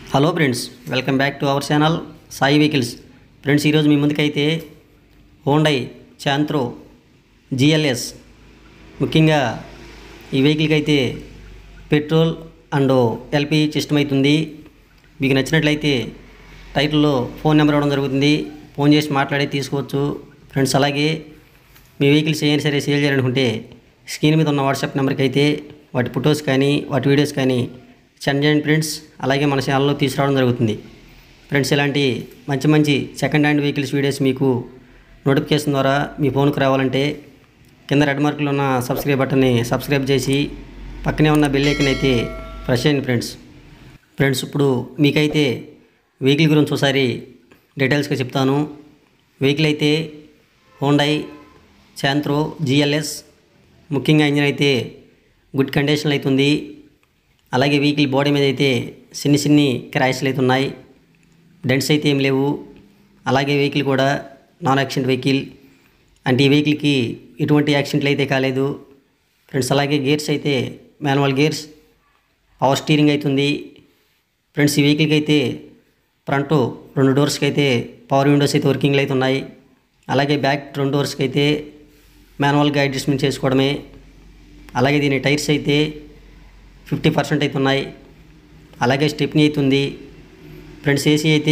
hello friends welcome back to our channel Sai vehicles friends ఈరోజు మీ ముందుకైతే హోండై చాంత్రో జిఎల్ఎస్ ముఖ్యంగా ఈ వెహికల్కి అయితే పెట్రోల్ అండ్ ఎల్పిజి సిస్టమ్ అవుతుంది మీకు నచ్చినట్లయితే టైటిల్లో ఫోన్ నెంబర్ ఇవ్వడం జరుగుతుంది ఫోన్ చేసి మాట్లాడి తీసుకోవచ్చు ఫ్రెండ్స్ అలాగే మీ వెహికల్స్ ఏమైనా సరే సేల్ చేయాలనుకుంటే స్క్రీన్ మీద ఉన్న వాట్సాప్ నెంబర్కి అయితే వాటి ఫొటోస్ కానీ వాటి వీడియోస్ కానీ సెండ్ చేయండి ఫ్రెండ్స్ అలాగే మన ఛానల్లో తీసుకురావడం జరుగుతుంది ఫ్రెండ్స్ ఇలాంటి మంచి మంచి సెకండ్ హ్యాండ్ వెహికల్స్ వీడియోస్ మీకు నోటిఫికేషన్ ద్వారా మీ ఫోన్కి రావాలంటే కింద రెడ్ మార్కులు ఉన్న సబ్స్క్రైబ్ బటన్ని సబ్స్క్రైబ్ చేసి పక్కనే ఉన్న బెల్ ఐకన్ అయితే ప్రెస్ చేయండి ఫ్రెండ్స్ ఫ్రెండ్స్ ఇప్పుడు మీకైతే వెహికల్ గురించి ఒకసారి డీటెయిల్స్గా చెప్తాను వెహికల్ అయితే హోండై శాంత్రో జిఎల్ఎస్ ముఖ్యంగా ఇంజిన్ అయితే గుడ్ కండిషన్లో అవుతుంది అలాగే వెహికల్ బాడీ మీద అయితే చిన్ని చిన్ని క్రాష్లు అయితే ఉన్నాయి డెంట్స్ అయితే ఏం లేవు అలాగే వెహికల్ కూడా నాన్ యాక్సిడెంట్ వెహికల్ అంటే ఈ వెహికల్కి ఎటువంటి యాక్సిడెంట్లు అయితే కాలేదు ఫ్రెండ్స్ అలాగే గేర్స్ అయితే మాన్యువల్ గేర్స్ పవర్ స్టీరింగ్ అవుతుంది ఫ్రెండ్స్ ఈ వెహికల్కి అయితే ఫ్రంట్ రెండు డోర్స్కి అయితే పవర్ విండోస్ అయితే వర్కింగ్లో అయితే ఉన్నాయి అలాగే బ్యాక్ రెండు డోర్స్కి అయితే మాన్యువల్గా అడ్జస్ట్మెంట్ చేసుకోవడమే అలాగే దీని టైర్స్ అయితే ఫిఫ్టీ పర్సెంట్ అయితే ఉన్నాయి అలాగే స్టెప్నీ అయితే ఉంది ఫ్రంట్స్ ఏసీ అయితే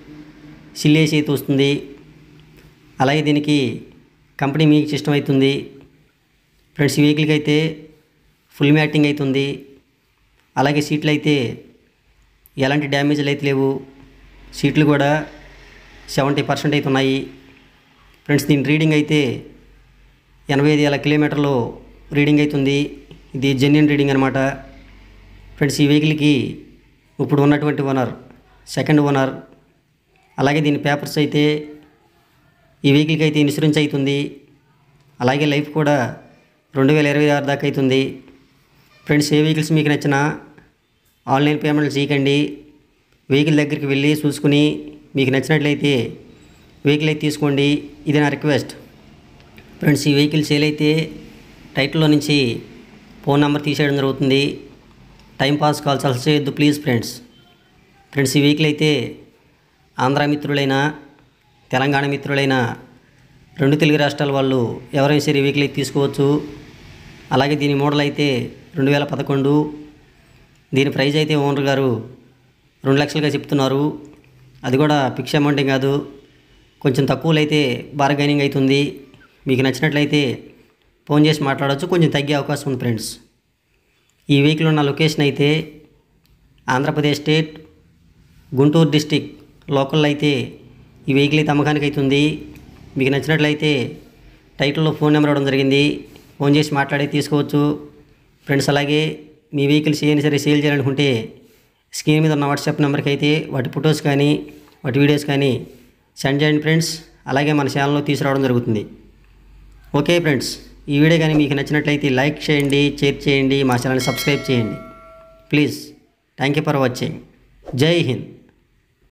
సిల్ ఏసీ అయితే వస్తుంది అలాగే దీనికి కంపెనీ మీకు సిస్టమ్ అవుతుంది ఫ్రెండ్స్ ఈ వెహికల్కి అయితే ఫుల్ మ్యాటింగ్ అవుతుంది అలాగే సీట్లు అయితే ఎలాంటి డ్యామేజ్లు అయితే లేవు సీట్లు కూడా సెవెంటీ పర్సెంట్ అయితే ఉన్నాయి ఫ్రెండ్స్ దీని రీడింగ్ అయితే ఎనభై ఐదు వేల కిలోమీటర్లు రీడింగ్ అవుతుంది ఇది జెన్యున్ రీడింగ్ అనమాట ఫ్రెండ్స్ ఈ వెహికల్కి ఇప్పుడు ఉన్నటువంటి ఓనర్ సెకండ్ ఓనర్ అలాగే దీని పేపర్స్ అయితే ఈ వెహికల్కి అయితే ఇన్సూరెన్స్ అవుతుంది అలాగే లైఫ్ కూడా రెండు వేల ఇరవై ఆరు దాకా అవుతుంది ఫ్రెండ్స్ ఏ వెహికల్స్ మీకు నచ్చినా ఆన్లైన్ పేమెంట్లు చేయకండి వెహికల్ దగ్గరికి వెళ్ళి చూసుకుని మీకు నచ్చినట్లయితే వెహికల్ అయితే తీసుకోండి ఇది నా రిక్వెస్ట్ ఫ్రెండ్స్ ఈ వెహికల్ సేల్ అయితే టైటిల్లో నుంచి ఫోన్ నెంబర్ తీసేయడం జరుగుతుంది టైం పాస్ కాల్స్ అసలు చేయొద్దు ప్లీజ్ ఫ్రెండ్స్ ఫ్రెండ్స్ ఈ వెహికల్ అయితే ఆంధ్ర మిత్రులైన తెలంగాణ మిత్రులైన రెండు తెలుగు రాష్ట్రాల వాళ్ళు ఎవరైనా సరే ఈ వెహికల్ అయితే తీసుకోవచ్చు అలాగే దీని మోడల్ అయితే రెండు వేల పదకొండు దీని ప్రైస్ అయితే ఓనర్ గారు రెండు లక్షలుగా చెప్తున్నారు అది కూడా ఫిక్స్ అమౌంట్ ఏం కాదు కొంచెం తక్కువలో అయితే బార్గైనింగ్ అవుతుంది మీకు నచ్చినట్లయితే ఫోన్ చేసి మాట్లాడవచ్చు కొంచెం తగ్గే అవకాశం ఉంది ఫ్రెండ్స్ ఈ వెహికల్ ఉన్న లొకేషన్ అయితే ఆంధ్రప్రదేశ్ స్టేట్ గుంటూరు డిస్టిక్ లోకల్లో అయితే ఈ వెహికల్ అయితే అమ్మకానికి అవుతుంది మీకు నచ్చినట్లయితే టైటిల్లో ఫోన్ నెంబర్ ఇవ్వడం జరిగింది ఫోన్ చేసి మాట్లాడి తీసుకోవచ్చు ఫ్రెండ్స్ అలాగే మీ వెహికల్స్ ఏమైనా సరే సేల్ చేయాలనుకుంటే స్క్రీన్ మీద ఉన్న వాట్సాప్ నెంబర్కి అయితే వాటి ఫొటోస్ కానీ వాటి వీడియోస్ కానీ సెండ్ చేయండి ఫ్రెండ్స్ అలాగే మన ఛానల్లో తీసుకురావడం జరుగుతుంది ఓకే ఫ్రెండ్స్ ఈ వీడియో కానీ మీకు నచ్చినట్లయితే లైక్ చేయండి షేర్ చేయండి మా ఛానల్ని సబ్స్క్రైబ్ చేయండి please thank you for watching జై హింద్